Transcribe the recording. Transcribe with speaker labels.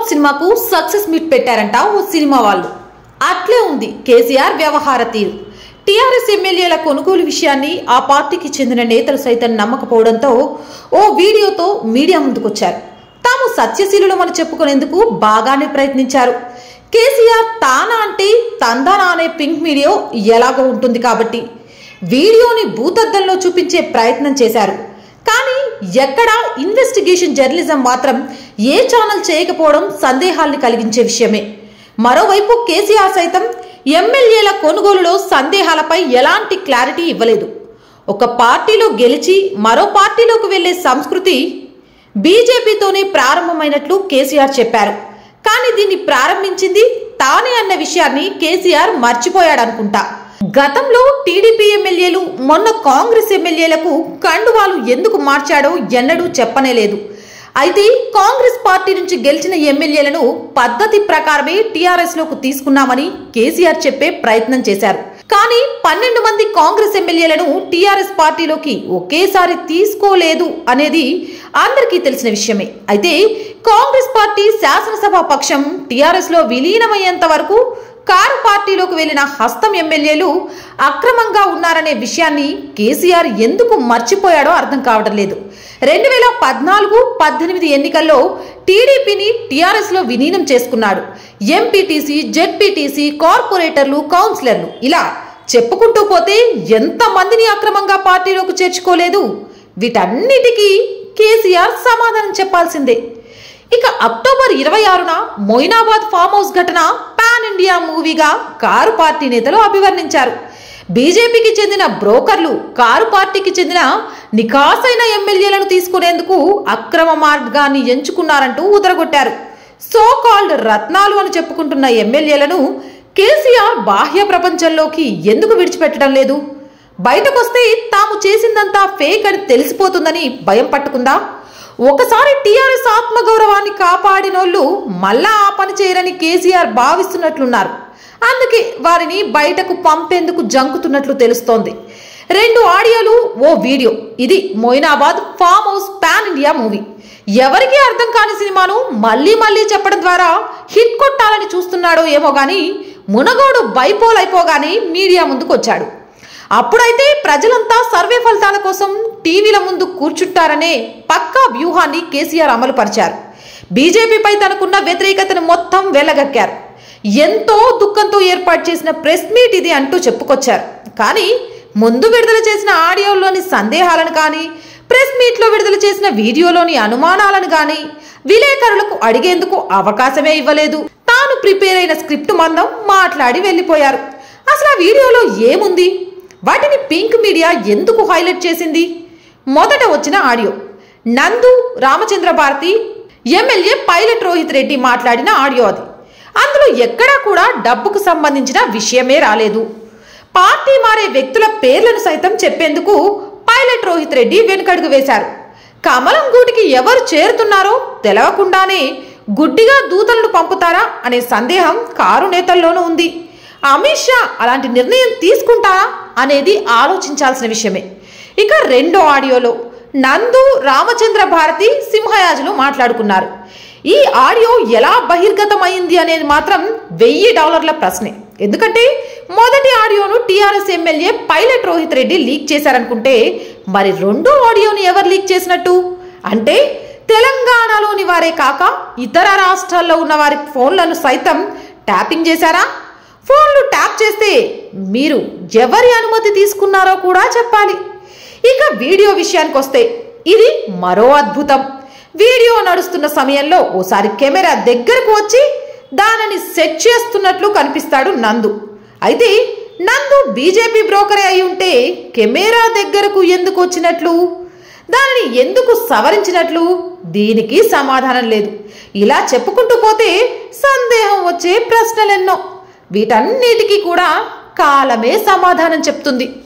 Speaker 1: Bob సినిమాకు success meet పెట్టారంట ఓ cinema వాళ్ళు అట్లే ఉంది కేసీఆర్ వ్యవహార తీరు టీఆర్ఎస్ ఎమ్మెల్యేల కొనుగోలు విషయాన్ని ఆ పార్టీకి చెందిన నేతలు సైతం నమ్మకపోవడంతో ఓ వీడియోతో మీడియా ముందుకొచ్చారు తాము సత్యశీలులమని చెప్పుకునేందుకు బాగానే ప్రయత్నించారు కేసీఆర్ తానా అంటే తందానా అనే పింక్ వీడియో ఎలాగో ఉంటుంది కాబట్టి వీడియోని భూతద్దంలో చూపించే ప్రయత్నం చేశారు కానీ ఎక్కడ ఇన్వెస్టిగేషన్ జర్నలిజం మాత్రం ఏ ఛానల్ చేయకపోవడం సందేహాల్ని కలిగించే విషయమే మరోవైపు కేసీఆర్ సైతం ఎమ్మెల్యేల కొనుగోలులో సందేహాలపై ఎలాంటి క్లారిటీ ఇవ్వలేదు ఒక పార్టీలో గెలిచి మరో పార్టీలోకి వెళ్లే సంస్కృతి బీజేపీతోనే ప్రారంభమైనట్లు కేసీఆర్ చెప్పారు కానీ దీన్ని ప్రారంభించింది తానే అన్న విషయాన్ని కేసీఆర్ మర్చిపోయాడనుకుంటా గతంలో టీడీపీ ఎమ్మెల్యేలు మొన్న కాంగ్రెస్ ఎమ్మెల్యేలకు కండువాలు ఎందుకు మార్చాడో ఎన్నడూ చెప్పనేలేదు అయితే కాంగ్రెస్ పార్టీ నుంచి గెలిచిన ఎమ్మెల్యేలను పద్ధతి ప్రకారమే టీఆర్ఎస్ లోకి తీసుకున్నామని కేసీఆర్ చెప్పే ప్రయత్నం చేశారు కానీ పన్నెండు మంది కాంగ్రెస్ ఎమ్మెల్యేలను టీఆర్ఎస్ పార్టీలోకి ఒకేసారి తీసుకోలేదు అనేది అందరికీ తెలిసిన విషయమే అయితే కాంగ్రెస్ పార్టీ శాసనసభ పక్షం టీఆర్ఎస్ లో విలీనమయ్యేంత వరకు కారు పార్టీలోకి వెళ్లిన హస్తం ఎమ్మెల్యేలు అక్రమంగా ఉన్నారనే విషయాన్ని కేసీఆర్ ఎందుకు మర్చిపోయాడో అర్థం కావడం లేదు రెండు వేల పద్నాలుగు పద్దెనిమిది ఎన్నికల్లో టీడీపీని టీఆర్ఎస్ లో విలీనం చేసుకున్నాడు ఎంపీటీసీ జెడ్పీటీసీ కార్పొరేటర్లు కౌన్సిలర్లు ఇలా చెప్పుకుంటూ పోతే ఎంత మందిని అక్రమంగా పార్టీలోకి చేర్చుకోలేదు వీటన్నిటికీ కేసీఆర్ సమాధానం చెప్పాల్సిందే ఇక అక్టోబర్ ఇరవై ఆరున మొయినాబాద్ ఫామ్ హౌస్ ఘటన పాన్ ఇండియా మూవీగా కారు పార్టీ నేతలు అభివర్ణించారు బీజేపీకి చెందిన బ్రోకర్లు కారు పార్టీకి చెందిన నికాసైన ఎమ్మెల్యేలను తీసుకునేందుకు అక్రమ మార్గాన్ని ఎంచుకున్నారంటూ ఉదరగొట్టారు సో కాల్డ్ రత్నాలు అని చెప్పుకుంటున్న ఎమ్మెల్యేలను కేసీఆర్ బాహ్య ప్రపంచంలోకి ఎందుకు విడిచిపెట్టడం లేదు బయటకొస్తే తాము చేసిందంతా ఫేక్ అని తెలిసిపోతుందని భయం పట్టుకుందా ఒకసారి టీఆర్ఎస్ ఆత్మగౌరవాన్ని కాపాడినోళ్ళు మళ్ళా ఆ పని చేయరని కేసీఆర్ భావిస్తున్నట్లున్నారు అందుకే వారిని బయటకు పంపేందుకు జంకుతున్నట్లు తెలుస్తోంది రెండు ఆడియోలు ఓ వీడియో ఇది Moinabad farm house pan India movie ఎవరికీ అర్థం కాని సినిమాను మళ్ళీ మళ్ళీ చెప్పడం ద్వారా హిట్ కొట్టాలని చూస్తున్నాడో ఏమో గాని మునగోడు బైపోల్ అయిపోగానే మీడియా ముందుకు వచ్చాడు అప్పుడైతే ప్రజలంతా సర్వే ఫలితాల కోసం టీవీల ముందు కూర్చుంటారనే పక్కా వ్యూహాన్ని కేసీఆర్ అమలు పరిచారు బీజేపీపై తనకున్న వ్యతిరేకతను మొత్తం వెళ్ళగక్కారు ఎంతో దుఃఖంతో ఏర్పాటు చేసిన ప్రెస్ మీట్ ఇది అంటూ చెప్పుకొచ్చారు కానీ ముందు విడుదల చేసిన ఆడియోలోని సందేహాలను కానీ ప్రెస్ మీట్లో విడుదల చేసిన వీడియోలోని అనుమానాలను కానీ విలేకరులకు అడిగేందుకు అవకాశమే ఇవ్వలేదు తాను ప్రిపేర్ అయిన స్క్రిప్ట్ మందం మాట్లాడి వెళ్ళిపోయారు అసలు ఆ వీడియోలో ఏముంది వాటిని పింక్ మీడియా ఎందుకు హైలైట్ చేసింది మొదట వచ్చిన ఆడియో నందు రామచంద్ర భారతి ఎమ్మెల్యే పైలట్ రోహిత్ రెడ్డి మాట్లాడిన ఆడియో అది అందులో ఎక్కడా కూడా డబ్బుకు సంబంధించిన విషయమే రాలేదు పార్టీ మారే వ్యక్తుల పేర్లను సైతం చెప్పేందుకు పైలట్ రోహిత్ రెడ్డి వెనుకడుగు వేశారు కమలం గూటికి ఎవరు చేరుతున్నారో తెలవకుండానే గుడ్డిగా దూతలను పంపుతారా అనే సందేహం కారు నేతల్లోనూ ఉంది అమిత్ షా అలాంటి నిర్ణయం తీసుకుంటారా అనేది ఆలోచించాల్సిన విషయమే ఇక రెండో ఆడియోలో నందు రామచంద్ర భారతి సింహయాజులు మాట్లాడుకున్నారు ఈ ఆడియో ఎలా బహిర్గతమైంది అనేది మాత్రం వెయ్యి డాలర్ల ప్రశ్నే ఎందుకంటే మొదటి ఆడియోను TRS MLA pilot Rohit Reddy leak చేశారనుకుంటే మరి రెండో ఆడియోని ఎవరు లీక్ చేసినట్టు అంటే తెలంగాణలోని వారే కాక ఇతర రాష్ట్రాల్లో ఉన్న వారి ఫోన్లను సైతం ట్యాపింగ్ చేశారా ఫోన్లు ట్యాప్ చేస్తే మీరు ఎవరి అనుమతి తీసుకున్నారో కూడా చెప్పాలి ఇక వీడియో విషయానికి వస్తే ఇది మరో అద్భుతం వీడియో నడుస్తున్న సమయంలో ఓసారి కెమెరా దగ్గరకు వచ్చి దానిని సెట్ చేస్తున్నట్లు కనిపిస్తాడు నందు అయితే నందు బీజేపీ బ్రోకరే అయి ఉంటే కెమెరా దగ్గరకు ఎందుకు వచ్చినట్లు దానిని ఎందుకు సవరించినట్లు దీనికి సమాధానం లేదు ఇలా చెప్పుకుంటూ పోతే సందేహం వచ్చే ప్రశ్నలెన్నో వీటన్నిటికీ కూడా కాలమే సమాధానం చెప్తుంది